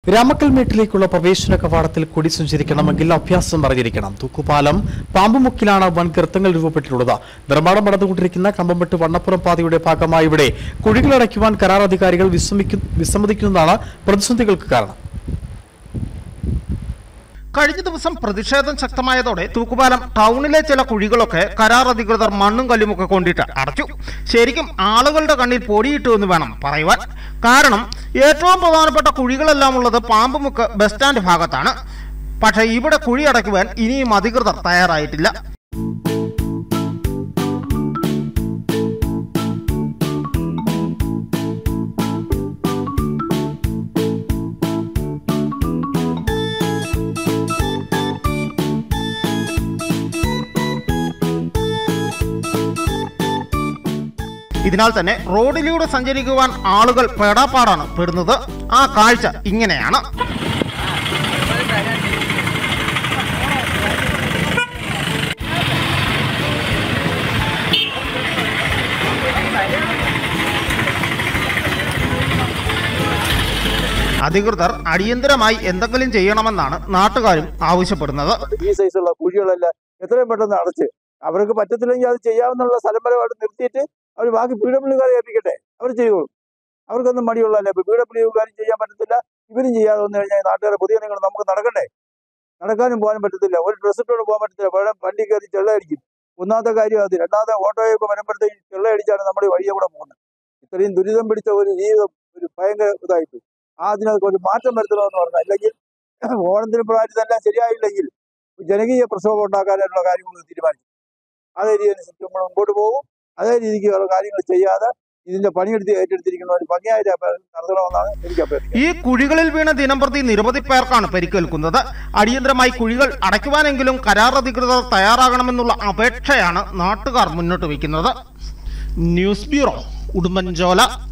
രാമക്കൽമേട്ടിലേക്കുള്ള പ്രവേശന കവാടത്തിൽ കൊടി സഞ്ചരിക്കണമെങ്കിൽ അഭ്യാസം അറിഞ്ഞിരിക്കണം തൂക്കുപാലം പാമ്പുമുക്കിലാണ് വൻ ഗർത്തങ്ങൾ രൂപപ്പെട്ടിട്ടുള്ളത് നിർമ്മാണം നടന്നുകൊണ്ടിരിക്കുന്ന കമ്പംമെട്ട് വണ്ണപ്പുറം പാതയുടെ ഭാഗമായി ഇവിടെ കുഴികളടയ്ക്കുവാൻ കരാർ അധികാരികൾ വിസമ്മതിക്കു- വിസമ്മതിക്കുന്നതാണ് പ്രതിസന്ധികൾക്ക് കാരണം കഴിഞ്ഞ ദിവസം പ്രതിഷേധം ശക്തമായതോടെ തൂക്കുപാലം ടൗണിലെ ചില കുഴികളൊക്കെ കരാർ അധികൃതർ മണ്ണും കല്ലുമൊക്കെ കൊണ്ടിട്ട് അടച്ചു ശരിക്കും ആളുകളുടെ കണ്ണിൽ പൊടിയിട്ടു എന്ന് വേണം പറയുവാൻ കാരണം ഏറ്റവും പ്രധാനപ്പെട്ട കുഴികളെല്ലാം ഉള്ളത് പാമ്പുമുക്ക് ബസ് സ്റ്റാൻഡ് ഭാഗത്താണ് പക്ഷേ ഇവിടെ കുഴി അടയ്ക്കുവാൻ ഇനിയും അധികൃതർ തയ്യാറായിട്ടില്ല ഇതിനാൽ തന്നെ റോഡിലൂടെ സഞ്ചരിക്കുവാൻ ആളുകൾ പെടാപ്പാടാണ് പെടുന്നത് ആ കാഴ്ച ഇങ്ങനെയാണ് അധികൃതർ അടിയന്തരമായി എന്തെങ്കിലും ചെയ്യണമെന്നാണ് നാട്ടുകാരും ആവശ്യപ്പെടുന്നത് ഈ സൈസുള്ള കുഴികളെല്ലാം എത്രയും പെട്ടെന്ന് അടച്ച് അവർക്ക് പറ്റത്തില്ലെങ്കിൽ അത് ചെയ്യാവുന്ന സ്ഥലം വരെ അവിടെ നിർത്തിയിട്ട് അവർ ബാക്കി പി ഡബ്ല്യുകാരെ ഏൽപ്പിക്കട്ടെ അവർ ചെയ്തോളും അവർക്കൊന്നും മടിയുള്ളതല്ല ഇപ്പൊ പി ഡബ്ല്യുകാരും ചെയ്യാൻ പറ്റത്തില്ല ഇവരും ചെയ്യാതെ വന്നു കഴിഞ്ഞാൽ നാട്ടുകാരെ പുതിയ നിങ്ങൾ നമുക്ക് നടക്കണ്ടേ നടക്കാനും പോകാനും പറ്റത്തില്ല ഒരു ഡ്രസ് ഇട്ടുകൊണ്ട് പോകാൻ പറ്റത്തില്ല പഴം വണ്ടി കയറി ചെള്ളയടിക്കും ഒന്നാമത്തെ കാര്യം അത് രണ്ടാമത്തെ ഓട്ടോയൊക്കെ വരുമ്പോഴത്തേക്കും ചെള്ളയടിച്ചാണ് നമ്മൾ ഈ വഴിയെ കൂടെ പോകുന്നത് ഇത്രയും ദുരിതം പിടിച്ച ഒരു ജീവിതം ഒരു ഭയങ്കര ഇതായിട്ട് ആ അതിനകത്ത് ഒരു മാറ്റം വരുത്തണമെന്ന് പറഞ്ഞാൽ അല്ലെങ്കിൽ ഓണത്തിന് പ്രായം ഇതെല്ലാം ശരിയായില്ലെങ്കിൽ ജനകീയ പ്രക്ഷോഭം ഉണ്ടാക്കാനായിട്ടുള്ള കാര്യങ്ങൾ തീരുമാനിച്ചു അതേ രീതി അനുസരിച്ച് നമ്മൾ മുമ്പോട്ട് പോകും അതേ രീതിക്കുള്ള കാര്യങ്ങൾ ചെയ്യാതെ ഇതിന്റെ പണിയെടുത്ത് ഏറ്റെടുത്തിരിക്കുന്ന ഒരു ഭംഗിയായ നടത്തണമെന്നാണ് എനിക്ക് അഭ്യർത്ഥിക്കുന്നത് ഈ കുഴികളിൽ വീണ ദിനംപ്രതി നിരവധി പേർക്കാണ് പരിക്കേൽക്കുന്നത് അടിയന്തരമായി കുഴികൾ അടയ്ക്കുവാനെങ്കിലും കരാർ അധികൃതർ തയ്യാറാകണമെന്നുള്ള അപേക്ഷയാണ് നാട്ടുകാർ മുന്നോട്ട് വയ്ക്കുന്നത് ന്യൂസ് ബ്യൂറോ ഉടുമ്പൻചോല